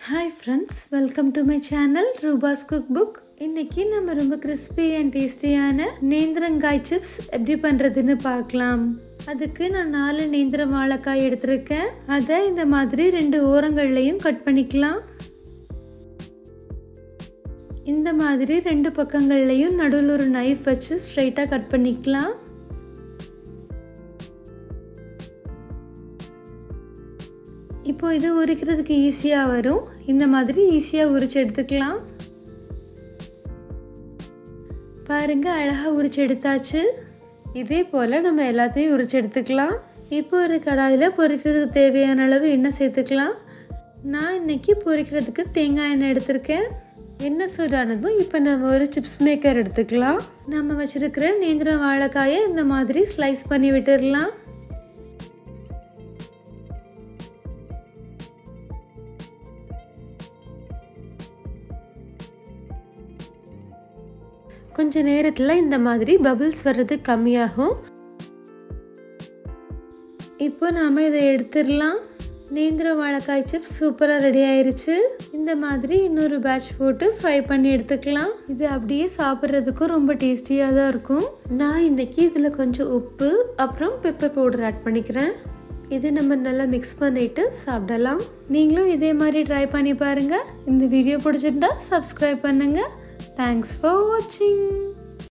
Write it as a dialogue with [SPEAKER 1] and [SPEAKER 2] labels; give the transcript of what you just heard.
[SPEAKER 1] hi friends welcome to my channel Rupa's cook book இன்னைக்கு நம்ம ரொம்ப கிறிஸ்பி அண்ட் டேஸ்டியான நேந்திரங்காய் சிப்ஸ் எப்படி பண்ணுறதுன்னு பார்க்கலாம் அதுக்கு நான் நாலு நேந்திர வாழைக்காய் எடுத்திருக்கேன் அதை இந்த மாதிரி ரெண்டு ஓரங்கள்லையும் கட் பண்ணிக்கலாம் இந்த மாதிரி ரெண்டு பக்கங்கள்லையும் நடுவில் ஒரு நைஃப் வச்சு ஸ்ட்ரைட்டாக கட் பண்ணிக்கலாம் இப்போ இது உரிக்கிறதுக்கு ஈஸியாக வரும் இந்த மாதிரி ஈஸியாக உரிச்சு எடுத்துக்கலாம் பாருங்க அழகாக உரிச்சு எடுத்தாச்சு இதே போல் நம்ம எல்லாத்தையும் உரிச்சு எடுத்துக்கலாம் இப்போ ஒரு கடாயில் பொரிக்கிறதுக்கு தேவையான அளவு எண்ணெய் சேர்த்துக்கலாம் நான் இன்னைக்கு பொரிக்கிறதுக்கு தேங்காய் எண்ணெய் எடுத்திருக்கேன் எண்ணெய் சூடானதும் இப்போ நம்ம ஒரு சிப்ஸ் மேக்கர் எடுத்துக்கலாம் நம்ம வச்சுருக்கிற நேந்திர வாழைக்காயை இந்த மாதிரி ஸ்லைஸ் பண்ணி விட்டுடலாம் கொஞ்ச நேரத்தில் இந்த மாதிரி பபிள்ஸ் வர்றது கம்மியாகும் இப்போ நாம் இதை எடுத்துடலாம் நேந்திர வாழைக்காய் சிப்ஸ் சூப்பராக ரெடி ஆயிருச்சு இந்த மாதிரி இன்னொரு பேட்ச் போட்டு ஃப்ரை பண்ணி எடுத்துக்கலாம் இது அப்படியே சாப்பிட்றதுக்கும் ரொம்ப டேஸ்டியாக தான் இருக்கும் நான் இன்னைக்கு இதில் கொஞ்சம் உப்பு அப்புறம் பெப்பர் பவுடர் ஆட் பண்ணிக்கிறேன் இதை நம்ம நல்லா மிக்ஸ் பண்ணிட்டு சாப்பிடலாம் நீங்களும் இதே மாதிரி ட்ரை பண்ணி பாருங்கள் இந்த வீடியோ பிடிச்சிருந்தா சப்ஸ்கிரைப் பண்ணுங்கள் தேங்க்ஸ் ஃபார் வாட்சிங்